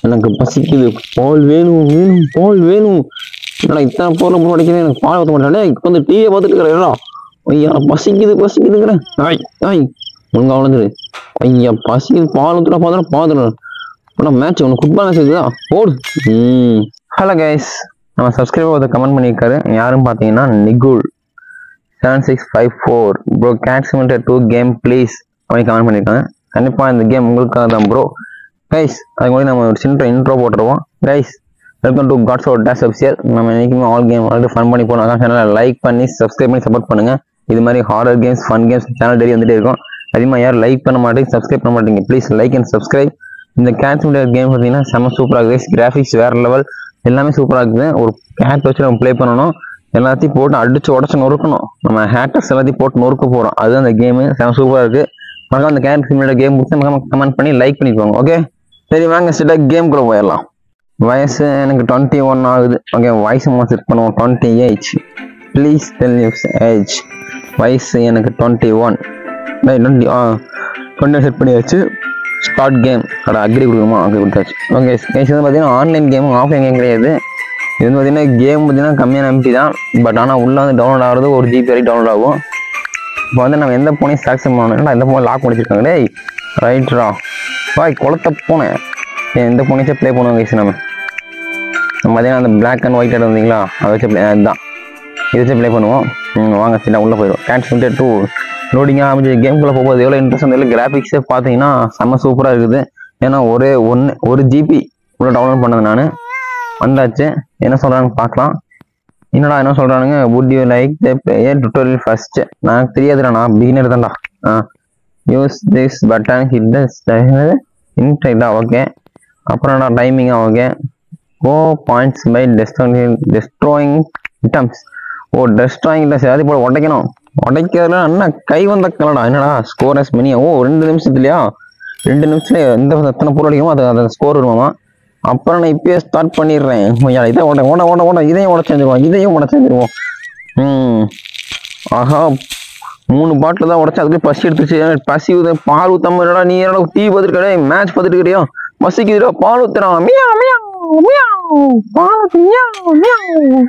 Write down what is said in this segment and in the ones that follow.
எனக்கு பசிக்குது பால் வேணும் வேணும் பால் வேணும் என்னடா இத்தனை பொருள் போட்டு அடிக்கிறேன் எனக்கு பால் ஊற்ற மாட்டேன் இப்போ வந்து டீயை பார்த்துட்டு இருக்கிறேன் ஐயா பசிக்குது பசிக்குதுங்கிறேன் ஆய் ஆய் ஒழுங்கா வளர்ந்துரு ஐயா பசிக்குது பால் ஊற்றுறா பார்த்துட்டு பார்த்துட்டு ஆனால் மேட்ச் ஒன்று ஃபுட்பால் மேட்ச் இருக்குதா போடு ம் ஹலோ கைஸ் நம்ம சப்ஸ்கிரைபர் ஒருத்தர் கமெண்ட் பண்ணியிருக்காரு யாருன்னு பார்த்தீங்கன்னா Nikhil seven six five four bro cat simulator two game please அப்படின்னு கமெண்ட் பண்ணியிருக்காங்க கண்டிப்பாக இந்த கேம் உங்களுக்காக தான் ப்ரோ கைஸ் அதுக்கு முன்னாடி நம்ம ஒரு சின்ன இன்ட்ரோ போட்டுருவோம் guys welcome to gods or days official நம்ம என்னைக்குமே ஆல் கேம் ஆல்ரெடி ஃபன் பண்ணி போனோம் அதான் சேனலை லைக் பண்ணி சப்ஸ்கிரைப் பண்ணி சப்போர்ட் பண்ணுங்க இது மாதிரி horror games fun games channel daily வந்துட்டே இருக்கும் அதிகமாக யாரும் லைக் பண்ண மாட்டேங்க சப்ஸ்கிரைப் பண்ண மாட்டீங்க ப்ளீஸ் லைக் அண்ட் சப்ஸ்கிரைப் இந்த கேட் சிமெண்டர் கேம் பார்த்தீங்கன்னா செம்ம சூப்பராக இருக்குது கிராஃபிக்ஸ் வேற லெவல் எல்லாமே சூப்பராக இருக்குது ஒரு கேட் வச்சு நம்ம ப்ளே பண்ணணும் எல்லாத்தையும் போட்டு அடிச்சு உடச்சு நொறுக்கணும் நம்ம ஹேட்டர்ஸ் எல்லாத்தையும் போட்டு நொறுக்க போகிறோம் அதுதான் அந்த கேமு செம சூப்பராக இருக்குது மறக்காம அந்த கேட் சிமெண்டர் கேம் முடிச்சு மறக்காம கமெண்ட் பண்ணி லைக் பண்ணிக்கோங்க ஓகே சரி வாங்க ஸ்ட்ரெயிட்டாக கேம்குள்ளே போயிடலாம் வயசு எனக்கு டுவெண்ட்டி ஒன் ஆகுது ஓகே வயசு மாதம் செட் பண்ணுவோம் twenty age please tell us age வயசு எனக்கு twenty one twenty ah twenty set பண்ணியாச்சு ஸ்டார்ட் கேம் அட அக்ரி கொடுக்கணுமா அக்ரி கொடுத்தாச்சு ஓகே கேஸ் வந்து பார்த்தீங்கன்னா ஆன்லைன் கேம் ஆஃப்லைன் கேம் கிடையாது இது வந்து பார்த்தீங்கன்னா கேம் பார்த்தீங்கன்னா கம்மியான எம்பி தான் பட் ஆனால் உள்ளே வந்து டவுன்லோட் ஆகிறது ஒரு ஜிபி வரைக்கும் டவுன்லோட் ஆகும் இப்போ வந்து நம்ம எந்த ஃபோனையும் செலக்ஷன் பண்ணணும் எந்த ஃபோன் லாக் முடிச்சிருக்காங்க டேய் ரைட்ரா பாய் குளத்த போனேன் எந்த ஃபோனையும் ப்ளே பண்ணுவோம் கைஸ் நம்ம நம்ம பார்த்தீங்கன்னா அந்த பிளாக் அண்ட் ஒயிட் ஆட் வந்தீங்களா அதை வச்சு ப்ளே அதுதான் இதை வச்சு ப்ளே பண்ணுவோம் ம், வாங்க சரி உள்ளே போயிடும் கேட் சிமிட்டர் டூ லோடிங்காக அமைஞ்சு கேம்குள்ளே போகும்போது எவ்வளோ இன்ட்ரெஸ்ட் வந்து கிராஃபிக்ஸே பார்த்தீங்கன்னா செம்ம சூப்பராக இருக்குது ஏன்னா ஒரே ஒன்று ஒரு ஜிபி இவ்வளோ டவுன்லோட் பண்ணது நான் வந்தாச்சு என்ன சொல்கிறாங்கன்னு பார்க்கலாம் என்னடா என்ன சொல்கிறானுங்க would you like the player tutorial first நான் தெரியாதுடா நான் பிகினர் தான்டா ah use this button hit the இன்ட்ரைட்டா ஓகே அப்புறம் நான் டைமிங்கா okay go points by destroying destroying items oh destroying items ஏதாவது போல உடைக்கணும் உடைக்கிறதுல என்ன கை வந்த கலடா என்னடா ஸ்கோரஸ் மினி ஓ ரெண்டு நிமிஷத்துலையா ரெண்டு நிமிஷத்துல எந்த எத்தனை பொருள் அடிக்குமோ அது அந்த ஸ்கோர் வருமாமா அப்புறம் நான் இப்பயே ஸ்டார்ட் பண்ணிடுறேன் ஐயா, இதை உட ஓட ஓட ஓட இதையும் உடச்சு செஞ்சிருவோம் இதையும் உடச்சு செஞ்சிருவோம் ம் ஆஹா மூணு பாட்டில் தான் உடச்சு அதுக்குள்ளே பசி எடுத்துச்சு பசி ஊத்த பால் ஊத்தாம என்னடா நீ என்னடா டிவி பார்த்துருக்கடே மேட்ச் பார்த்துட்டு இருக்கிறியா பசிக்குதுடா பால் ஊத்துறான் மியா மியா மியா பால் ஊத்து மியா மியா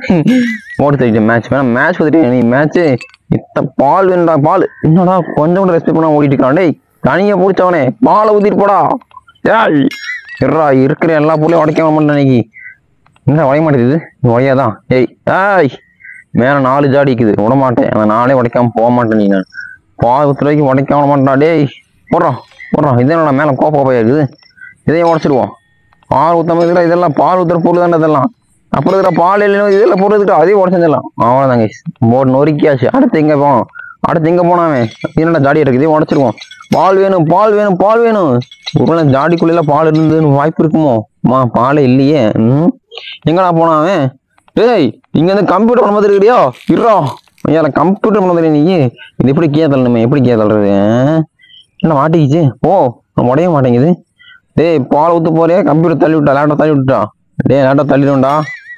ஓட தெரியும் மேட்ச் வேணா மேட்ச் பார்த்துட்டு நீ மேட்ச் இத்த பால் வேணுடா பால் என்னடா கொஞ்சம் கூட ரெஸ்பெக்ட் பண்ணா ஓடிட்டு இருக்கான் டேய் தனியா பிடிச்சவனே பாலை ஊத்திட்டு போடா ஏய் இருடா இருக்கிற எல்லா பொருளையும் உடைக்க மாட்டேன் இன்னைக்கு என்ன உடைய மாட்டேங்குது இது உடையாதான் ஏய் ஏய் மேல நாலு ஜாடி இருக்குது விட மாட்டேன் அந்த நாளே உடைக்காம போக மாட்டேன் நீ நான் பால் ஊத்துற வரைக்கும் உடைக்காம விட மாட்டேன்டா டேய் போடுறோம் போடுறோம் இது என்னடா மேல கோப்பா கோப்பையா இருக்குது இதையும் உடைச்சிடுவோம் பால் ஊத்தாம இருக்கிற இதெல்லாம் பால் ஊத்துற பொருள் தானே இதெல்லாம் அப்புறம் இருக்கிற பால் இல்லைன்னு இதெல்லாம் பொருள் இருக்கா அதையும் உடச்சிடலாம் அவ்வளோதாங்க போர்டு நொறுக்கியாச்சு அடுத்து எங்க போவோம் அடுத்து எங்க போனாமே என்னடா ஜாடி இருக்குது இதையும் உடச்சிருவோம் பால் வேணும் பால் வேணும் பால் வேணும் ஒருவேளை ஜாடிக்குள்ள பால் இருந்ததுன்னு வாய்ப்பு இருக்குமோ மா பாலே இல்லையே ம் எங்கடா போனாவே டேய் இங்க இருந்து கம்ப்யூட்டர் பண்ண மாதிரி இருக்கிறியா இருடா ஐயா கம்ப்யூட்டர் பண்ண மாதிரி நீ இது எப்படி கீழே தள்ளணுமே எப்படி கீழே தள்ளுறது ஆ? என்ன மாட்டிக்கிச்சு ஓ உடைய மாட்டேங்குது டேய் பால் ஊத்து போறியா கம்ப்யூட்டர் தள்ளி விட்டா லேப்டாப் தள்ளி விட்டுட்டா டேய் லேப்டாப் தள்ளிடும்டா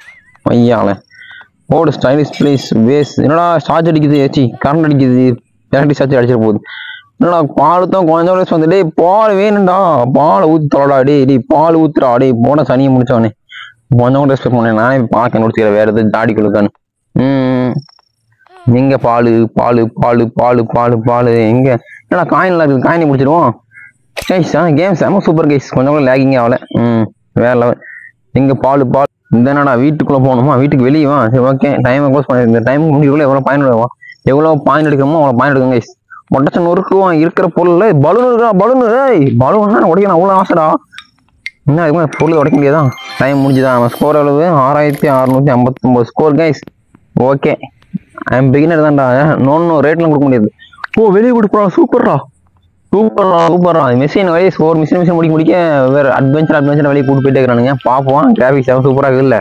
ஐயால ஓடு ஸ்டைலிஷ் ப்ளீஸ் வேஸ் என்னடா சார்ஜ் அடிக்குது ஏச்சி கரண்ட் அடிக்குது எலக்ட்ரிக் சார்ஜ் அடிச்சிட போகுது என்னடா பால் தான் கொஞ்சம் கூட வந்து டேய் பால் வேணும்டா பால் ஊத்தி தொலைடா டேய் டேய் பால் ஊத்துடா டேய் போன சனியை முடிச்சவனே கொஞ்சம் கூட ரெஸ்பெக்ட் பண்ணேன் நானே பார்க்க நோடிச்சுக்கிறேன் வேற எதுவும் தாடி கொடுக்கான்னு ம் எங்க பால் பால் பால் பால் பால் பால் எங்க என்னடா காயின்ல இருக்குது காயினை முடிச்சிடுவோம் கைஸ் ஆ கேம் செம சூப்பர் கைஸ் கொஞ்சம் கூட லேகிங் ஆகல ம் வேற லெவல் எங்க பால் பால் இந்த என்னடா வீட்டுக்குள்ள போகணுமா வீட்டுக்கு வெளியே வா சரி ஓகே டைமை க்ளோஸ் பண்ணி இந்த டைம் முடிவுக்குள்ள எவ்வளோ பாயிண்ட் எடுக்கும் எவ்வளோ பாயிண்ட் எடுக்கணுமோ அவ்வளோ பாயிண்ட் எடுக்கும் கைஸ் உடச்ச நொறுக்குவோம் இருக்கிற பொருள் பலூன் இருக்கா பலூன் ஏய் பலூன் உடைக்கணும் அவ்வளோ ஆசைடா என்ன அதுக்கு மேலே பொருள் உடைக்க முடியாதா டைம் முடிஞ்சுதா நம்ம ஸ்கோர் எவ்வளவு ஆறாயிரத்தி அறுநூத்தி ஐம்பத்தொம்பது score guys okay I'm beginner தான்டா நோ நோ ரேட்லாம் கொடுக்க முடியாது ஓ வெளியே கொடுப்பா சூப்பர்ரா சூப்பர்ரா சூப்பர்ரா மிஷின் வெளியே ஸ்கோர் மிஷின் மிஷின் முடிக்க முடிக்க வேற அட்வென்ச்சர் அட்வென்ச்சர் வெளியே கூட்டு போயிட்டே இருக்கிறானுங்க பார்ப்போம் கிராஃபிக்ஸ் எவ்வளோ சூப்பராக இருக்குல்ல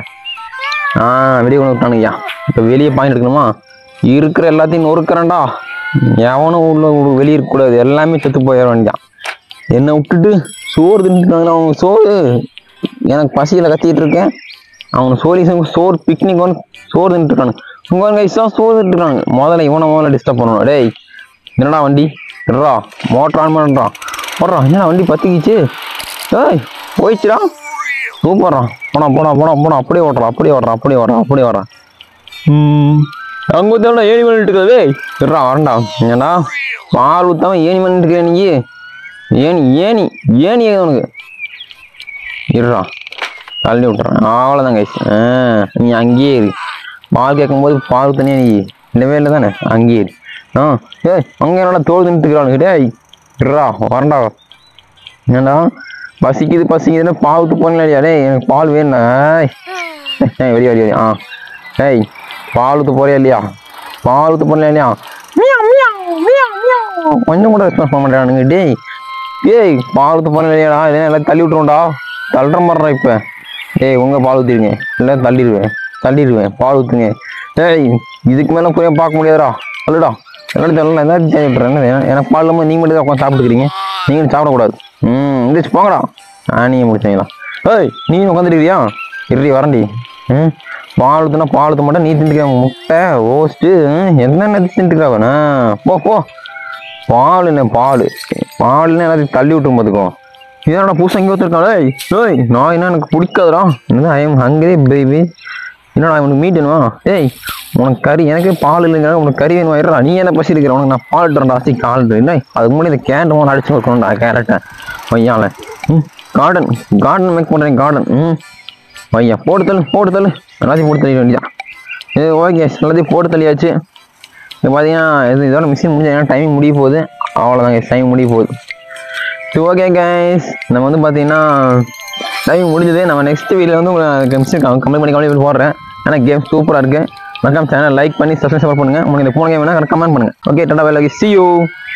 ஆ வெளியே கொண்டு விட்டானுங்கய்யா இப்போ வெளியே பாயிண்ட் எடுக்கணுமா இருக்கிற எல்லாத்தையும் நொறுக்கிறேன்டா எவனும் உள்ள உள்ள வெளியே இருக்கக்கூடாது எல்லாமே செத்து போயிட வேண்டியான் என்னை விட்டுட்டு சோறு தின்னுட்டாங்களா அவங்க சோறு எனக்கு பசியில் கத்திட்டு இருக்கேன் அவங்க சோரி சோறு பிக்னிக் வந்து சோறு தின்னுட்டு இருக்கானு உங்க கைஸ் தான் சோறு தின்னுட்டு இருக்காங்க முதல்ல இவனை முதல்ல டிஸ்டர்ப் பண்ணணும் டேய் என்னடா வண்டி இருடா மோட்டர் ஆன் பண்ணுறான் போடுறான் என்னடா வண்டி பத்திக்கிச்சு ஏய் போயிடுச்சுடா சூப்பர்ரா போடா போடா போடா போடா அப்படியே ஓடுறான் அப்படியே ஓடுறான் அப்படியே ஓடுறான் அப்படியே ஓடுறான் ம் அங்கே ஊத்தாம ஏணி பண்ணிட்டு இருக்கிறது இருடா வரண்டா ஏண்டா பால் ஊத்தாம ஏணி பண்ணிட்டு இருக்கிற நீ ஏணி ஏணி ஏணி ஏது உனக்கு இருடா தள்ளி விட்டுறேன் அவ்வளோதான் கைஸ் ஆ நீ அங்கேயே இரு பால் கேட்கும்போது பால் தனியா நீ இல்லவே இல்லை தானே அங்கேயே இரு ஆ ஏய் அங்கே என்னடா தோல் தின்னுட்டுக்கிறானு டேய் இருடா வரண்டா ஏண்டா பசிக்குது பசிக்குதுன்னு பால் ஊற்று போனீங்களா டேய் எனக்கு பால் வேணும் ஏய் ஏய் வெளியே வெளியே ஆ ஏய் பால் ஊற்று போறியா இல்லையா பால் ஊற்று போறியா இல்லையா மியாவ், மியாவ், மியாவ், மியாவ். கொஞ்சம் கூட ரெஸ்பான்ஸ் பண்ண மாட்டேறானுங்க டேய் ஏய் பால் ஊற்று போறியா இல்லையாடா இல்லை எல்லாம் தள்ளி விட்ருவோம்டா தள்ளுற மாதிரிடா இப்போ ஏய் உங்க பால் ஊற்றிடுங்க இல்லை தள்ளிடுவேன் தள்ளிடுவேன் பால் ஊற்றுங்க ஏய் இதுக்கு மேலே போய் பார்க்க முடியாதுடா சொல்லுடா எல்லாரும் சொல்லலாம் ஏதாச்சும் செய்ய விட்றேன் என்ன எனக்கு பால் இல்லாமல் நீங்க மட்டும் தான் உட்காந்து சாப்பிட்டுக்கிறீங்க நீங்களும் சாப்பிடக்கூடாது ம் எந்திரிச்சு போங்கடா ஆ நீங்கள் முடிச்சீங்களா ஏய் நீ உட்காந்துருக்கியா இருடி வரண்டி ம் பால் ஊற்றுனா பால் ஊற்ற மாட்டேன் நீ தின்னுக்கிற முட்டை ஓஸ்ட்டு என்னென்ன தின்னுக்கிறவனா போ போ பால் என்ன பால் பால்னு எல்லாத்தையும் தள்ளி விட்டு பார்த்துக்கோ இதனடா புதுசாக இங்கே வச்சுருக்காளே ஏய் நான் என்ன எனக்கு பிடிக்காதுடா என்னது ஐ எம் ஹங்கரே பேபி என்னடா உனக்கு மீட் வேணுமா ஏய் உனக்கு கறி எனக்கு பால் இல்லைங்க உனக்கு கறி வேணுமா இருடா நீ என்ன பசி இருக்கிற உனக்கு நான் பால் தரேன்டா சி கால் என்ன அதுக்கு முன்னாடி இந்த கேரட் ஒன்று அடிச்சு வைக்கணும்டா கேரட்டை வையால ம் கார்டன் கார்டன் மேக் பண்ணுறேன் கார்டன் ம் வையா போட்டு தள்ளு போட்டு தள்ளு எல்லாத்தையும் போட்டு தள்ளிட வேண்டியதான் இது ஓகே எல்லாத்தையும் போட்டு தள்ளியாச்சு இப்போ பார்த்தீங்கன்னா இது இதோட மிஷின் முடிஞ்ச ஏன்னா டைமிங் முடிய போகுது அவ்வளோதாங்க டைம் முடிய போகுது சரி ஓகே கைஸ் நம்ம வந்து பார்த்தீங்கன்னா டைம் முடிஞ்சது நம்ம நெக்ஸ்ட் வீடியோவில் வந்து உங்களுக்கு மிஷின் கம்ப்ளீட் பண்ணி கம்ப்ளீட் போடுறேன் ஏன்னா கேம் சூப்பராக இருக்குது மறக்காம சேனல் லைக் பண்ணி சப்ஸ்கிரைப் பண்ணுங்கள் உங்களுக்கு இந்த ஃபோன் கேம் வேணால் கமெண்ட் பண்ணுங்கள் ஓகே டாடா வேலை சி யூ